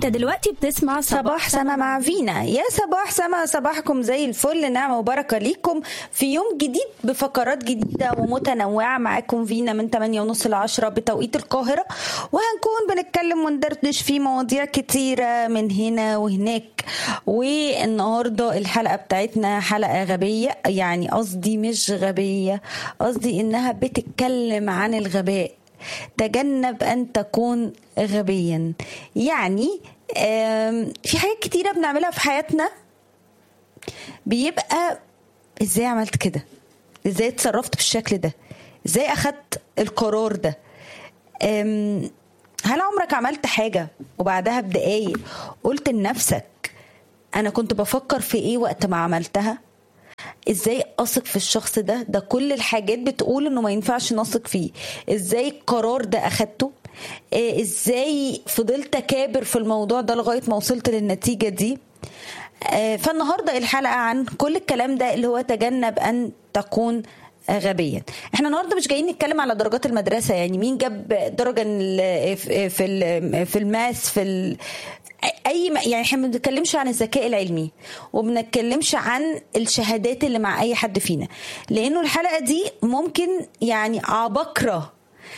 دلوقتي بتسمع صباح سما مع فينا يا صباح سما صباحكم زي الفل نعمة وبركة ليكم في يوم جديد بفقرات جديدة ومتنوعة معاكم فينا من 8 ونص ل 10 بتوقيت القاهرة وهنكون بنتكلم وندردش في مواضيع كتيرة من هنا وهناك والنهاردة الحلقة بتاعتنا حلقة غبية يعني قصدي مش غبية قصدي انها بتتكلم عن الغباء تجنب ان تكون غبيا يعني آم، في حاجات كتيرة بنعملها في حياتنا بيبقى ازاي عملت كده ازاي اتصرفت بالشكل ده ازاي اخدت القرار ده أم، هل عمرك عملت حاجة وبعدها بدقايق قلت لنفسك انا كنت بفكر في ايه وقت ما عملتها ازاي اثق في الشخص ده ده كل الحاجات بتقول انه ما ينفعش نثق فيه ازاي القرار ده اخدته إيه، ازاي فضلت اكابر في الموضوع ده لغايه ما وصلت للنتيجه دي آه، فالنهارده الحلقه عن كل الكلام ده اللي هو تجنب ان تكون غبيا احنا النهارده مش جايين نتكلم على درجات المدرسه يعني مين جاب درجه ال- في في ال- في الماس في ال- اي ما- يعني احنا ما بنتكلمش عن الذكاء العلمي وما بنتكلمش عن الشهادات اللي مع اي حد فينا لانه الحلقه دي ممكن يعني عبقره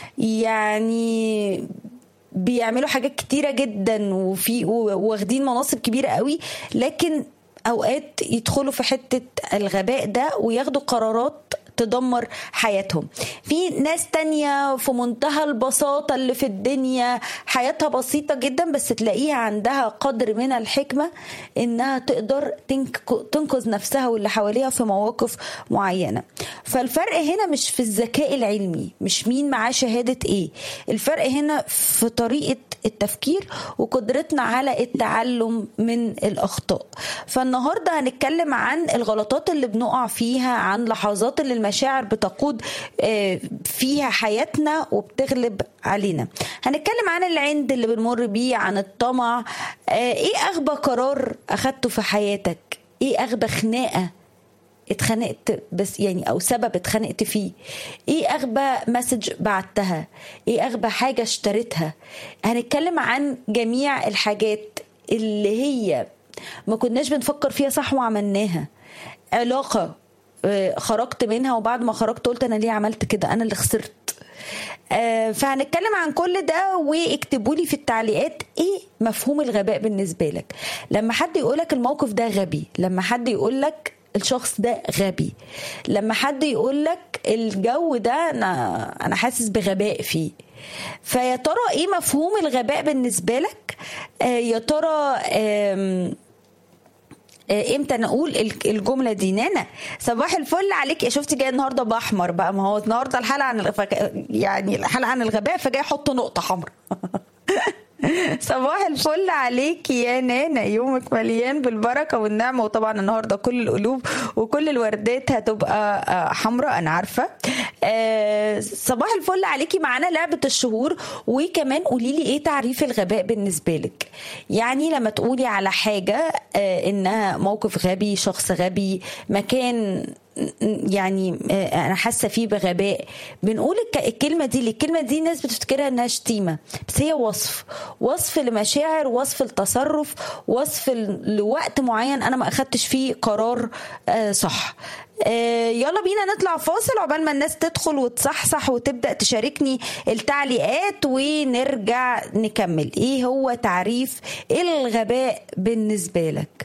يعني بيعملوا حاجات كتيره جدا وفي واخدين مناصب كبيره قوي لكن اوقات يدخلوا في حته الغباء ده وياخدوا قرارات تدمر حياتهم في ناس تانية في منتهى البساطة اللي في الدنيا حياتها بسيطة جدا بس تلاقيها عندها قدر من الحكمة انها تقدر تنك- تنقذ نفسها واللي حواليها في مواقف معينة فالفرق هنا مش في الذكاء العلمي مش مين معاه شهادة ايه الفرق هنا في طريقة التفكير وقدرتنا على التعلم من الأخطاء فالنهاردة هنتكلم عن الغلطات اللي بنقع فيها عن لحظات اللي المشاعر بتقود آه، فيها حياتنا وبتغلب علينا هنتكلم عن العند اللي بنمر بيه عن الطمع آه، ايه أغبى قرار أخدته في حياتك ايه أغبى خناقة اتخانقت بس يعني او سبب اتخانقت فيه ايه اغبى مسج بعتها ايه اغبى حاجه اشتريتها هنتكلم عن جميع الحاجات اللي هي ما كناش بنفكر فيها صح وعملناها علاقه آه، خرجت منها وبعد ما خرجت قلت انا ليه عملت كده انا اللي خسرت آه، فهنتكلم عن كل ده واكتبوا لي في التعليقات ايه مفهوم الغباء بالنسبه لك لما حد يقولك الموقف ده غبي لما حد يقولك الشخص ده غبي لما حد يقولك الجو ده انا انا حاسس بغباء فيه فيا ترى ايه مفهوم الغباء بالنسبه لك آه، يا ترى آم، آه، امتى نقول ال- الجمله دي نانا صباح الفل عليك يا شفتي جاي النهارده باحمر بقى ما هو النهارده الحلقه عن الغ- فك- يعني الحلقه عن الغباء فجاي احط نقطه حمراء صباح الفل عليك يا نانا يومك مليان بالبركه والنعمه وطبعا النهارده كل القلوب وكل الوردات هتبقى آه، حمراء انا عارفه آه، صباح الفل عليكي معانا لعبه الشهور وكمان قولي لي ايه تعريف الغباء بالنسبه لك يعني لما تقولي على حاجه آه، انها موقف غبي شخص غبي مكان يعني آه، انا حاسه فيه بغباء بنقول الك- الكلمه دي ليه؟ الكلمه دي الناس بتفتكرها انها شتيمه بس هي وصف وصف لمشاعر وصف لتصرف وصف ل- لوقت معين انا ما اخدتش فيه قرار آه، صح آه، يلا بينا نطلع فاصل عقبال ما الناس تدخل وتصحصح وتبدا تشاركني التعليقات ونرجع نكمل ايه هو تعريف الغباء بالنسبه لك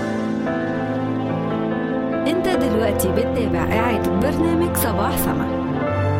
انت دلوقتي بتتابع إعادة برنامج صباح سما